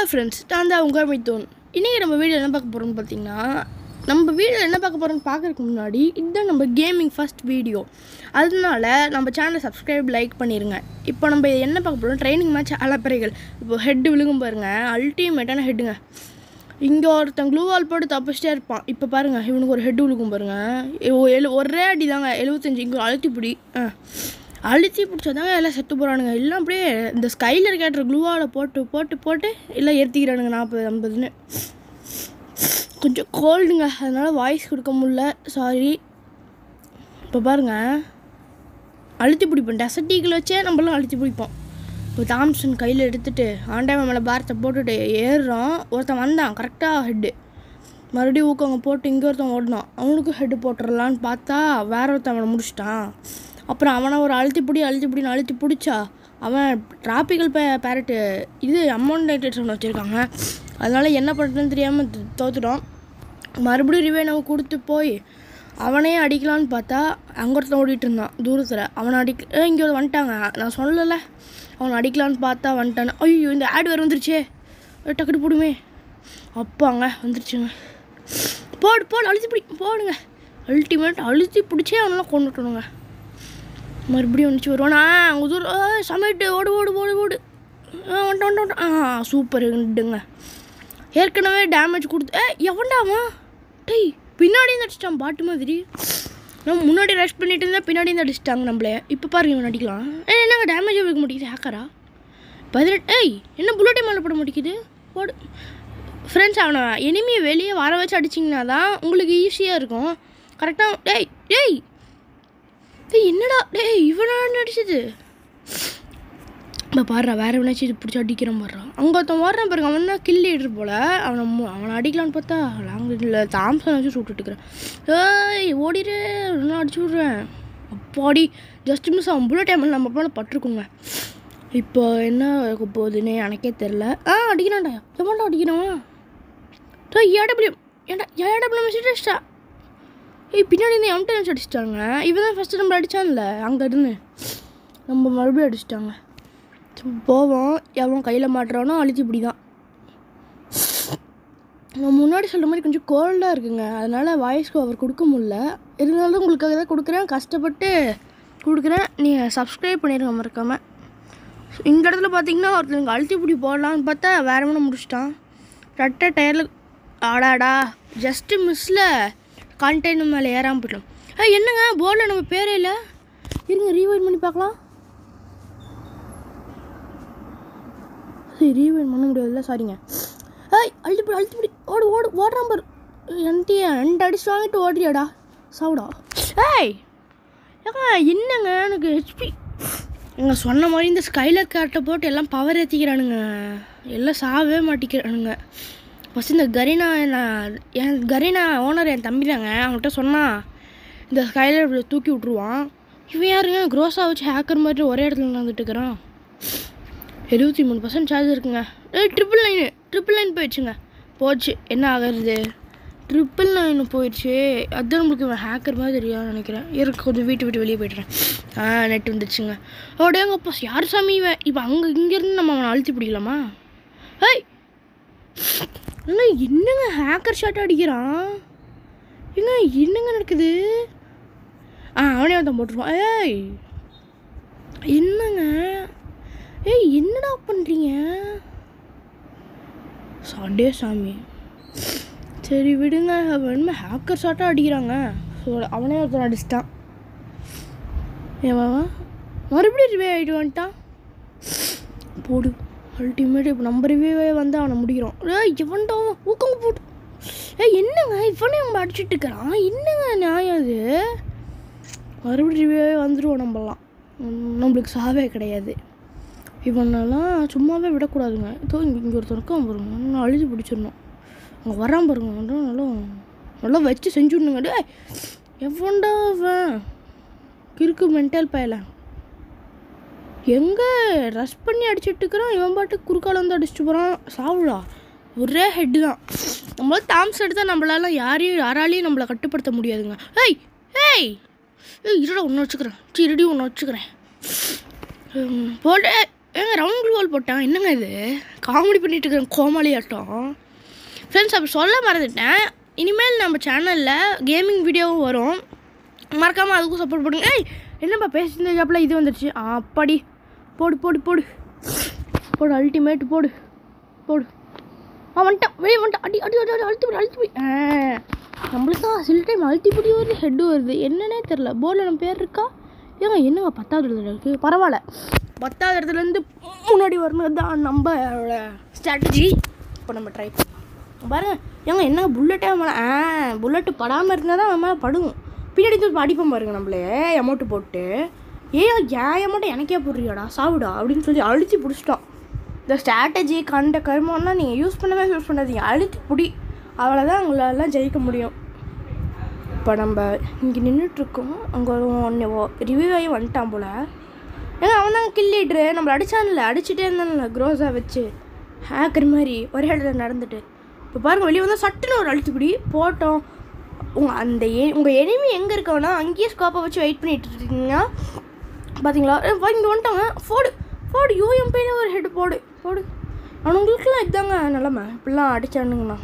Friends நான் தான் உங்கள் மித்தோன் இன்றைக்கி நம்ம வீடியோ என்ன பார்க்க போகிறோம்னு பார்த்தீங்கன்னா நம்ம வீடியோ என்ன பார்க்க போகிறோம்னு பார்க்கறதுக்கு முன்னாடி இதுதான் நம்ம கேமிங் ஃபர்ஸ்ட் வீடியோ அதனால நம்ம சேனலை சப்ஸ்கிரைப் லைக் பண்ணிடுங்க இப்போ நம்ம என்ன பார்க்க போகிறோம் ட்ரைனிங் மேட்ச் அலப்பறைகள் இப்போ ஹெட் விழுகும் பாருங்க அல்டிமேட்டான ஹெட்டுங்க இங்கே ஒருத்தன் க்ளூ வால் போட்டு தப்பிச்சிட்டே இருப்பான் இப்போ பாருங்கள் இவனுக்கு ஒரு ஹெட் விழுகும் பாருங்க இவ- எழு ஒரே அடி தாங்க எழுபத்தஞ்சு இங்கே அழுத்தி பிடி ஆ அழுத்தி பிடிச்சாதாங்க எல்லாம் செத்து போகிறானுங்க எல்லாம் அப்படியே இந்த ஸ்கைலர் கேட்டுற க்ளூவால் போட்டு போட்டு போட்டு எல்லாம் ஏற்றிக்கிறானுங்க நாற்பது ஐம்பதுன்னு கொஞ்சம் கோல்டுங்க அதனால் வாய்ஸ் கொடுக்க முடியல சாரி இப்போ பாருங்க அழுத்தி பிடிப்போம் டெசர்ட்டிகள் வச்சே நம்மளாம் அழுத்தி பிடிப்போம் இப்போ தாம்சன் கையில் எடுத்துட்டு ஆண்டவன் மேலே பாரத்தை போட்டுட்டு ஏறுறோம் ஒருத்தன் வந்தான் கரெக்டாக ஹெட்டு மறுபடியும் ஊக்கங்க போட்டு இங்கே ஒருத்தன் ஓடினான் அவனுக்கும் ஹெட்டு போட்டுடலான்னு பார்த்தா வேற ஒருத்தன் அவனை முடிச்சிட்டான் அப்புறம் அவனை ஒரு அழுத்தி பிடி அழுத்தி பிடின்னு அழுத்தி பிடிச்சா அவன் டிராபிக்கல் பே பேரட்டு இது அமௌண்ட் ரைட்டர்ஸ் ஒன்று வச்சுருக்காங்க அதனால என்ன பண்ணுறதுன்னு தெரியாமல் தோத்துட்டோம் மறுபடியும் ரிவே நம்ம கொடுத்து போய் அவனையே அடிக்கலான்னு பார்த்தா அங்கே ஒருத்தன் ஓடிட்டு இருந்தான் தூரத்தில் அவனை அடிக்க ஏ, இங்கே ஒரு வந்துட்டாங்க நான் சொல்லலை அவனை அடிக்கலான்னு பார்த்தா வந்துட்டான் ஐயோ இந்த ஆடு வேறு வந்துருச்சே ஏ, டக்குனு போடுமே அப்பாங்க வந்துருச்சுங்க போடு போடு அழுத்தி பிடி போடுங்க அல்டிமேட் அழுத்தி பிடிச்சே அவனெல்லாம் கொண்டுட்டணுங்க மறுபடியும் வந்துச்சு வருவானா அங்கே தூரம் சமைட்டு ஓடு ஓடு ஓடு ஓடு ஆ வந்துட்டான் வந்துட்டான் ஆ சூப்பர் ரெண்டுங்க ஏற்கனவே டேமேஜ் கொடுத்து ஏ எவன்டா அவன் டேய் பின்னாடி இருந்து அடிச்சிட்டான் பாட்டு மாதிரி நான் முன்னாடி ரஷ் பண்ணிட்டு இருந்தா பின்னாடி இருந்து அடிச்சிட்டாங்க நம்மளே இப்போ பாருங்க இவன் அடிக்கலாம் ஏ என்னங்க டேமேஜ் வைக்க மாட்டேங்குது ஹேக்கரா பதினெட்டு ஏய் என்ன புல்லட்டே மேலே போட மாட்டேங்குது போடு ஃப்ரெண்ட்ஸ் அவனை எனிமியை வெளியே வர வச்சு அடிச்சிங்கன்னா தான் உங்களுக்கு ஈஸியாக இருக்கும் கரெக்டாக டேய் டேய் டேய் என்னடா டேய் இவனா அடிச்சது இப்போ பாடுறா வேற எவனாச்சும் இது பிடிச்சி அடிக்கிறான் பாடுறான் அங்கே ஒருத்தன் ஓடுறான் பாருங்க அவன் தான் கில் லீடர் போல் அவனை மு- அவனை அடிக்கலான்னு பார்த்தா லாங் இல்லை தாம்சன் வச்சு சுட்டுட்டுருக்குறேன் ஏய் ஓடிடு நான் அடிச்சு விட்றேன் அப்பாடி ஜஸ்ட் மிஸ் அவன் புல்லட் டைமில் நம்ம மேலே பட்டிருக்குங்க இப்போ என்ன இருக்க போகுதுன்னு எனக்கே தெரில ஆ அடிக்கிறான்டா எவன்டா அடிக்கிறான் டோ ஏடபிள்யூ ஏன்டா ஏடபிள்யூ மிஸ் அடிச்சிட்டா ஏய் பின்னாடி இருந்து எம்டன் அடிச்சிட்டாங்க இவன் தான் ஃபஸ்ட்டு நம்ம அடித்தான்ல அங்கே இருந்து நம்ம மறுபடியும் அடிச்சிட்டாங்க சரி, போவோம் எவன் கையில் மாட்டுறானோ அழிச்சு இப்படி தான் நான் முன்னாடி சொல்கிற மாதிரி கொஞ்சம் கோல்டாக இருக்குங்க அதனால் வாய்ஸ் ஓவர் கொடுக்க முடியல இருந்தாலும் உங்களுக்காக தான் கொடுக்குறேன் கஷ்டப்பட்டு கொடுக்குறேன் நீங்கள் சப்ஸ்கிரைப் பண்ணிடுங்க மறக்காமல் இந்த இடத்துல பார்த்தீங்கன்னா ஒருத்தனுக்கு அழுத்தி பிடி போடலான்னு பார்த்தா வேற ஒன்று முடிச்சிட்டான் ரெட்டை டயரில் ஆடாடா ஜஸ்ட்டு மிஸ்ஸில் கண்டெய்னர் மேலே ஏறாமல் போயிட்டோம் ஏய் என்னங்க போர்டில் நம்ம பேரே இல்லை இருங்க ரீவைண்ட் பண்ணி பார்க்கலாம் சரி ரீவைண்ட் பண்ண முடியாதுல்ல சாரிங்க ஏய் அழுத்தி பிடி அழுத்தி பிடி ஓடு ஓடு ஓடுறான் பாரு என்கிட்ட ரெண்டு அடிச்சு வாங்கிட்டு ஓடுறியாடா சாவுடா ஏய் ஏங்க என்னங்க எனக்கு ஹெச்பி எங்க சொன்ன மாதிரி இந்த ஸ்கைலர் கார்ட்டை போட்டு எல்லாம் பவர் ஏற்றிக்கிறானுங்க எல்லாம் சாவே மாட்டிக்கிறானுங்க ஃபஸ்ட் இந்த கரீனா நான் என் கரீனா ஓனர் என் தம்பி தாங்க அவன்கிட்ட சொன்னான் இந்த ஸ்கைலர் இப்படி தூக்கி விட்ருவான் இவன் யாருங்க க்ரோஸாக வச்சு ஹேக்கர் மாதிரி ஒரே இடத்துல நடந்துட்டு இருக்கிறான் எழுபத்தி மூணு பர்சன்ட் சார்ஜ் இருக்குங்க ஏய் ட்ரிபிள் நைனு ட்ரிபிள் நைன் போயிடுச்சுங்க போச்சு என்ன ஆகிறது ட்ரிபிள் நைன் போயிடுச்சு அதுதான் நம்மளுக்கு இவன் ஹேக்கர் மாதிரி தெரியாதுன்னு நினைக்கிறேன் இருக்கு கொஞ்சம் வீட்டு விட்டு வெளியே போய்ட்டுறேன் ஆ நெட் வந்துடுச்சுங்க அப்படியேங்கப்பா யார் சாமி இவன் இப்போ அங்கே இங்கேருந்து நம்ம அவனை அழுத்தி பிடிக்கலாமா ஏய் ஏங்க என்னங்க ஹேக்கர் ஷாட் அடிக்கிறான் ஏங்க என்னங்க நடக்குது ஆ அவனே ஒருத்தன் போட்டுருவான் ஏய் என்னங்க ஏய் என்னடா பண்ணுறீங்க சாடே சாமி சரி விடுங்க அவன் என்ன ஹேக்கர் ஷாட்டாக அடிக்கிறாங்க ஸோ அவனே ஒருத்தன் அடிச்சிட்டான் ஏவன் மறுபடியும் ரிவே ஆகிட்டு வந்துட்டான் போடு அல்டிமேட் இப்போ நம்ம ரிவ்யூவே வந்து அவனை முடிக்கிறோம் ஏய் எவன்டா அவன்? ஊக்கங்க போட்டு ஏய் என்னங்க இவனே நம்ம அடிச்சிட்டு இருக்கிறான் என்னங்க நியாயம் அது மறுபடியும் ரிவ்யூவே வந்துடுவோம் நம்மலாம் உம், நம்மளுக்கு சாவே கிடையாது இவனெல்லாம் சும்மாவே விடக்கூடாதுங்க இதோ இங்கே இங்கே ஒருத்தனுக்கும் பாருங்க இன்னும் அழுதி பிடிச்சிடணும் அங்கே வரான் பாருங்க அவன் நல்லா நல்லா வச்சு செஞ்சுடணுங்க டேய் எவன்டா அவன் கிறுக்கு மென்டல் பயல எங்கே ரஷ் பண்ணி அடிச்சிட்டு இருக்கிறான் இவன் பாட்டுக்கு குறுக்கால வந்து அடிச்சிட்டு போகிறான் சாவுடா ஒரே ஹெட்டு தான் நம்மளால தாம்ஸ் எடுத்தால் நம்மளால யாரையும் யாராலையும் நம்மளை கட்டுப்படுத்த முடியாதுங்க ஏய் ஏய் ஏய் இருடா ஒன்று வச்சுக்கிறேன் சரி இருடி ஒன்று வச்சுக்கிறேன் ம், போடு ஏங்க ரவுண்ட் வால் போட்டேன் என்னங்க இது காமெடி பண்ணிட்டு இருக்கிறேன் கோமாளி ஆட்டம் ஃப்ரெண்ட்ஸ் அப்படி சொல்ல மறந்துட்டேன் இனிமேல் நம்ம சேனலில் கேமிங் வீடியோவும் வரும் மறக்காமல் அதுக்கும் சப்போர்ட் பண்ணுங்க ஏய் என்னப்பா பேசியிருந்த ஜாப்பில் இது வந்துடுச்சு ஆ, அப்பாடி போடு போடு போடு போடு அல்டிமேட் போடு போடு ஆ வந்துட்டான் வெளியே வந்துட்டான் அடி அடி அடி அடி அழுத்தி போடு அழுத்தி போய் நம்மளுக்கு தான் சில டைம் அழுத்தி பிடி வருது ஹெட்டு வருது என்னன்னே தெரில போர்டில் நம்ம பேர் இருக்கா ஏங்க என்னங்க பத்தாவது இடத்துல இருக்குது பரவாயில்ல பத்தாவது இடத்துலேருந்து முன்னாடி வரணும் தான் நம்மளோட ஸ்ட்ராட்டஜி இப்போ நம்ம ட்ரை பாருங்க ஏங்க என்னங்க புல்லட்டே மேலே ஆ புல்லட்டு படாமல் இருந்தால் தான் நம்ம படும் பின்னாடி தூக்கி அடிப்போம் பாருங்க நம்மளே அமௌண்ட்டு போட்டு ஏன் ஏன் அமௌண்ட்டு எனக்கே போடுறியாடா சாவுடா அப்படின்னு சொல்லி அழுத்தி பிடிச்சிட்டோம் இந்த ஸ்ட்ராட்டஜி கண்ட கர்மம்லாம் நீங்கள் யூஸ் பண்ணவே யூஸ் பண்ணாதீங்க அழுத்தி பிடி அவ்வளோதான் உங்களால ஜெயிக்க முடியும் இப்போ நம்ம இங்கே நின்றுட்டுருக்கோம் அங்கே ஒன்று ரிவ்யூ ஆகி வந்துட்டான் போல் ஏன்னா அவன் தான் கில்லிட்ரு நம்மளை அடிச்சான்ல அடிச்சுட்டே இருந்தான்ல க்ரோஸாக வச்சு ஹேக்கர் மாதிரி ஒரே இடத்துல நடந்துட்டு இப்போ பாருங்க வெளியே வந்தால் சட்டுன்னு ஒரு அழுத்துப்பிடி போட்டோம் உங்கள் அந்த எ உங்கள் எனிமி எங்கே இருக்கவனா அங்கேயே ஸ்கோப்பை வச்சு வெயிட் பண்ணிட்டு இருக்கீங்கன்னா பார்த்தீங்களா ஏ, வா இங்கே வந்துட்டாங்க போடு போடு யூஎம்பின்னு ஒரு ஹெட் போடு போடு அவனுங்களுக்குலாம் இதாங்க நிலமை இப்படிலாம் அடிச்சானுங்கண்ணா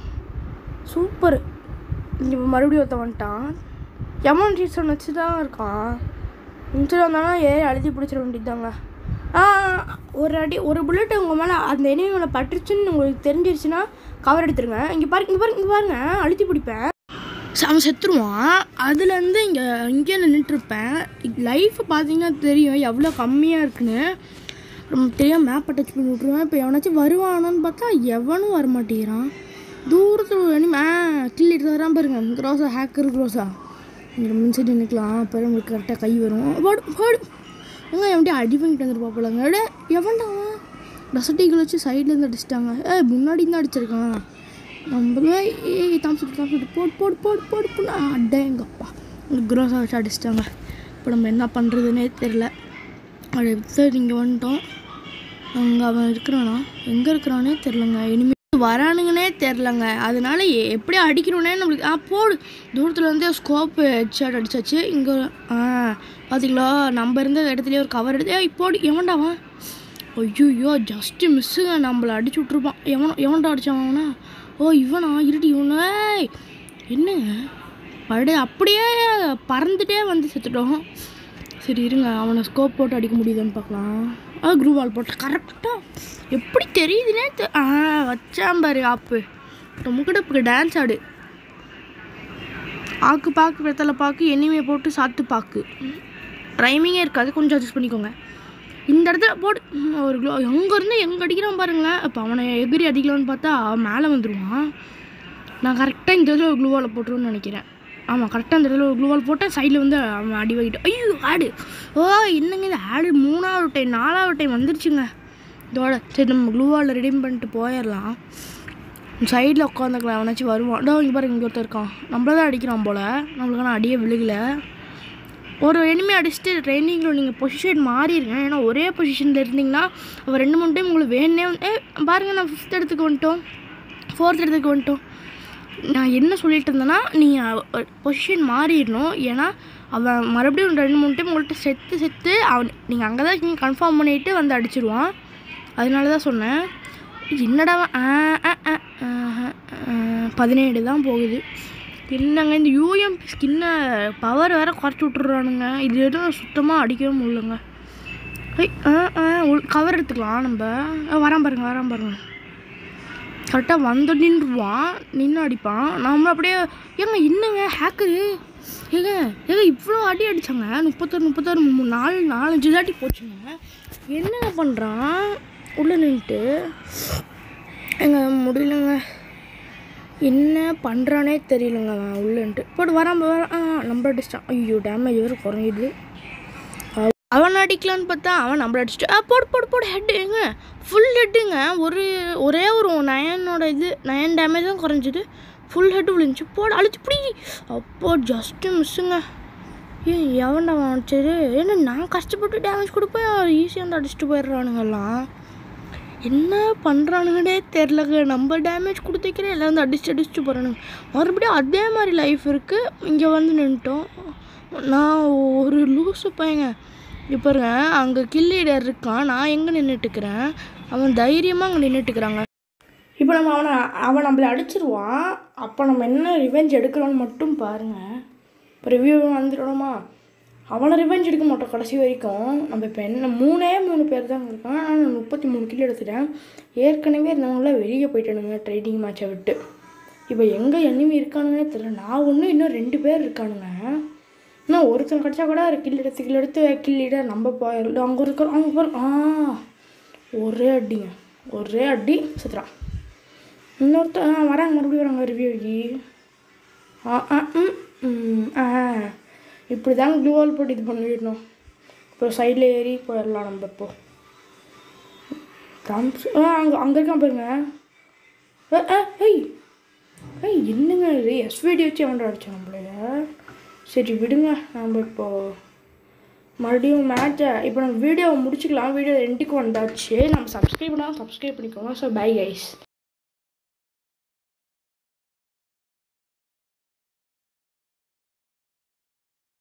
சூப்பர் இங்கே மறுபடியும் ஒருத்தன் வந்துட்டான் எமௌண்ட் ரீசன் வச்சு தான் இருக்கான் இன்சில் வந்தானா ஏறி அழுதி பிடிச்சிட வேண்டியதாங்க ஆ ஒரு அடி ஒரு புல்லட் உங்கள் மேலே அந்த எனிமி மேலே பட்டுருச்சுன்னு உங்களுக்கு தெரிஞ்சிருச்சுன்னா கவர் எடுத்துருங்க இங்கே பாருங்க இங்கே பாருங்க இங்கே பாருங்க அழுத்தி பிடிப்பேன் ச- அவன் செத்துருவான் அதுலேருந்து இங்கே இங்கே நின்றுட்டுருப்பேன் லைஃப் பார்த்தீங்கன்னா தெரியும் எவ்வளோ கம்மியாக இருக்குன்னு ரொம்ப தெரியாம மேப்பை டச் பண்ணி விட்ருவேன் இப்போ எவனாச்சும் வருவானான்னு பார்த்தா எவனும் வர மாட்டேங்கிறான் தூரத்தில் ஒரு அனிமே கிள்ளிட்டு வரான் பாருங்க க்ரோஸா ஹேக்கர் க்ரோஸா இங்கே மின்சைட் நிற்கலாம் அப்போ நம்மளுக்கு கரெக்டாக கை வரும் போடு போடு எங்க எப்படி அடி பண்ணிட்டு வந்துருப்பாப்பிலங்க எட எவன்டா ரசட்டிகள் வச்சு சைட்லேருந்து அடிச்சிட்டாங்க ஏ முன்னாடி தான் அடிச்சிருக்கான் நம்மளே ஏய் தாம்சிட்டு தாம்சிட்டு போடு போடு போடு போடு போடு அட்டை எங்கப்பா க்ரோஸாக வச்சு அடிச்சிட்டாங்க இப்போ நம்ம என்ன பண்ணுறதுனே தெரில அடுத்து இங்கே வந்துட்டோம் அங்கே அவன் இருக்கிறானா எங்கே இருக்கிறானே தெரிலங்க இனிமேல் வரானுங்கன்னே தெரிலங்க அதனால எ- எப்படி அடிக்கணும்னே நம்மளுக்கு ஆ போடு தூரத்தில் வந்து ஸ்கோப்பு ஹெட்ஷாட் அடிச்சாச்சு இங்கே ஆ பார்த்தீங்களா நம்ம இருந்த இடத்துலயே ஒரு கவர் எடுத்து ஏய் போடு எவன்டாவன் ஐயோ ஜஸ்ட்டு மிஸ்ஸுங்க நம்மளை அடிச்சு விட்ருப்பான் எவனோ எவன்டா அடிச்சான் அவனா ஓ இவனா இருடி இவனு ஏய், என்னங்க படு அப்படியே பறந்துட்டே வந்து செத்துட்டோம் சரி இருங்க அவனை ஸ்கோப் போட்டு அடிக்க முடியுதான்னு பார்க்கலாம் ஆ குரூவால் போட்டு கரெக்டாக எப்படி தெரியுதுன்னே தெ ஆ வச்சான் பாரு ஆப்பு முக்கடப்புக்கு டான்ஸ் ஆடு ஆக்கு பாக்கு வெத்தலை பாக்கு எண்ணிமையை போட்டு சாத்து பாக்கு ரைமிங்கே இருக்காது கொஞ்சம் அட்ஜஸ்ட் பண்ணிக்கோங்க இந்த இடத்துல போட்டு ம், ஒரு க்ளோ எங்கேருந்து எங்கே அடிக்கிறான் பாருங்களேன் இப்போ அவனை எகிரி அடிக்கலான்னு பார்த்தா அவன் மேலே வந்துடுவான் நான் கரெக்டாக இந்த இடத்துல ஒரு க்ளூவால் போட்டுருன்னு நினைக்கிறேன் ஆமாம் கரெக்டாக இந்த இடத்துல ஒரு க்ளூவால் போட்டேன் சைடில் வந்து அவன் அடி வாங்கிட்டு ஐயோ ஆடு ஓ என்னங்க இது ஆடு மூணாவது டைம் நாலாவது டைம் வந்துருச்சுங்க இதோட சரி நம்ம க்ளூவால் ரெடி பண்ணிட்டு போயிடலாம் சைடில் உட்காந்துக்கலாம் அவனாச்சும் வருவான் இதோ இங்கே பாருங்க இங்கே ஒருத்தர் இருக்கான் நம்மள தான் அடிக்கிறான் போல் நம்மளுக்கான அடியே விழுகல ஒரு எனிமே அடிச்சுட்டு ட்ரைனிங்கில் நீங்கள் பொசிஷன் மாறிடுங்க ஏன்னா ஒரே பொசிஷனில் இருந்தீங்கன்னா அவர் ரெண்டு மூணு டைம் உங்களுக்கு வேணே வந்து ஏ பாருங்கள் நான் ஃபிஃப்த் இடத்துக்கு வந்துட்டோம் ஃபோர்த் இடத்துக்கு வந்துட்டோம் நான் என்ன சொல்லிட்டு இருந்தேன்னா நீங்கள் பொசிஷன் மாறிடணும் ஏன்னா அவன் மறுபடியும் ரெண்டு மூணு டைம் உங்கள்கிட்ட செத்து செத்து அவன் நீங்கள் அங்கே தான் இருக்கீங்க கன்ஃபார்ம் பண்ணிவிட்டு வந்து அடிச்சிருவான் அதனால தான் சொன்னேன் என்னடா அவன்? ஆ, ஆ, ஆ, ஆஹா, ஆ, பதினேழு தான் போகுது இல்லைங்க இந்த யூஎம்பி ஸ்கின்னை பவர் வேற குறைச்சி விட்டுறானுங்க இது எதுவும் சுத்தமாக அடிக்கவே முடியலங்க ஐய், ஆ ஆ கவர் எடுத்துக்கலாம் நம்ம ஆ, வரான் பாருங்க வரான் பாருங்க கரெக்டாக வந்து நின்றுவான் நின்று அடிப்பான் நம்ம அப்படியே ஏங்க என்னங்க ஹேக்கரு ஏங்க ஏங்க இவ்வளோ அடி அடித்தாங்க முப்பத்தாறு முப்பத்தாறு மு- நாலு நாலஞ்சு தாட்டி போச்சுங்க என்னங்க பண்ணுறான் உள்ளே நின்றுட்டு எங்க முடியலங்க என்ன பண்ணுறானே தெரியலங்க அவன் உள்ளன்ட்டு போட்டு வராம வர ஆ நம்பர் அடிச்சிட்டான் ஐயோ டேமேஜ் வேறு குறையுது அவ- அவன் அடிக்கலான்னு பார்த்தா அவன் நம்பர் அடிச்சிட்டு ஆ போடு போடு போடு ஹெட்டு ஏங்க ஃபுல் ஹெட்டுங்க ஒரு ஒரே ஒரு நயனோட இது நயன் டேமேஜ் தான் குறைஞ்சிது ஃபுல் ஹெட்டு விழுந்துச்சு போடு அழிச்சு பிடி அப்போ ஜஸ்ட்டு மிஸ்ஸுங்க ஏன் எவன்டா அவன் சரி ஏன்னா நான் கஷ்டப்பட்டு டேமேஜ் கொடுப்பேன் ஈஸியாக வந்து அடிச்சுட்டு போயிடுறானுங்கெல்லாம் என்ன பண்ணுறானுங்கன்னே தெரிலங்க நம்ம டேமேஜ் கொடுத்துக்கிறேன் எல்லாம் வந்து அடிச்சு அடிச்சுட்டு போகிறானுங்க மறுபடியும் அதே மாதிரி லைஃப் இருக்குது இங்கே வந்து நின்ட்டோம் நான் ஒரு லூசு பையங்க இப்போ பாருங்க அங்கே கில்லீடர் இருக்கான் நான் எங்கே நின்றுட்டுக்கிறேன் அவன் தைரியமாக அங்கே நின்றுட்டுக்கிறாங்க இப்போ நம்ம அவனை அவன் நம்மளை அடிச்சிருவான் அப்போ நம்ம என்ன ரிவெஞ்ச் எடுக்கிறோன்னு மட்டும் பாருங்கள் இப்போ ரிவ்யூ வந்துடணுமா அவனை ரிவெஞ்ச் எடுக்க மாட்டோம் கடைசி வரைக்கும் நம்ம இப்போ என்ன மூணே மூணு பேர் தான் இருக்கான் ஆனால் நான் முப்பத்தி மூணு கிலோ எடுத்துட்டேன் ஏற்கனவே இருந்தவங்களாம் வெளியே போயிட்டானுங்க ட்ரைனிங் மேட்சை விட்டு இப்போ எங்கே எனிமி இருக்கானுங்கன்னே தெரியல நான் ஒன்று இன்னும் ரெண்டு பேர் இருக்கானுங்க இன்னும் ஒருத்தன் கிடச்சா கூட கில் எடுத்து கில் எடுத்து கில்லிட நம்ம போயிடலாம் அங்கே இருக்கிறோம் அங்கே போகிறோம் ஆ ஒரே அடிங்க ஒரே அடி சுற்றுறான் இன்னொருத்தன் ஆ, வராங்க மறுபடியும் வராங்க ரிவ்யூக்கு ஆ ஆ ம் ம் ஆ இப்படி தாங்க க்ளூவால் போட்டு இது பண்ணிடணும் இப்போ சைடில் ஏறி போயிடலாம் நம்ம இப்போ ட்ரம்ப்ஸ் ஆ அங்கே அங்கே இருக்கான் பாருங்க ஆ, ஆ, ஏய் ஏய் என்னங்க இது எஸ்விடி வச்சு எவன்டா அடிச்சோம் நம்மளைய சரி விடுங்க நம்ம இப்போ மறுபடியும் மேட்சை இப்போ நம்ம வீடியோவை முடிச்சுக்கலாம் வீடியோ எண்டுக்கு வந்தாச்சு நம்ம சப்ஸ்கிரைப் பண்ணால் சப்ஸ்கிரைப் பண்ணிக்கோங்க ஸோ பை கைஸ்